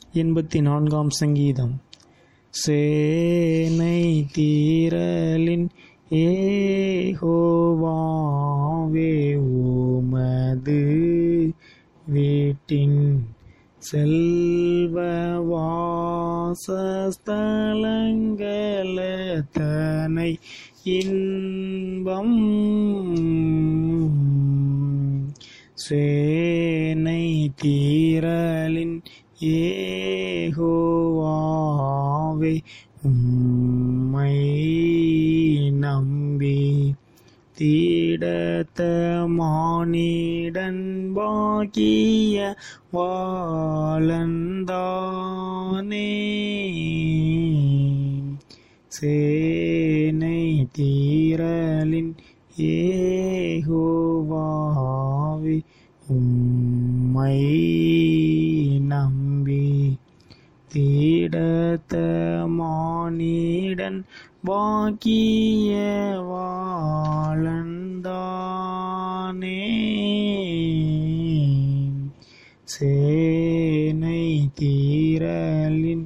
எண்பத்தி நான்காம் சங்கீதம் சேனை தீரலின் ஏகோவாவே உமது வீட்டின் செல்வ வாசஸ்தலங்களத்தனை இன்பம் சேனை தீரலின் ஏகோவாவே உம்மை நம்பி தீடத்த மானிடன் பாக்கிய வாழந்தானே சேனை தீரலின் ஏகோவாவி உம்மை நம்பி தீடத்த மானிடன் பாக்கிய வாழந்தானே சேனை தீரலின்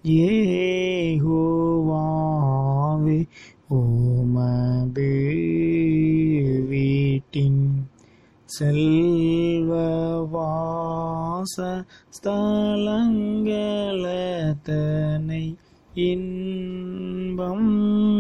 ஏகோவாவே ஓமது வீட்டின் செல்வ வாச ஸ்தலங்களத்தனை இன்பம்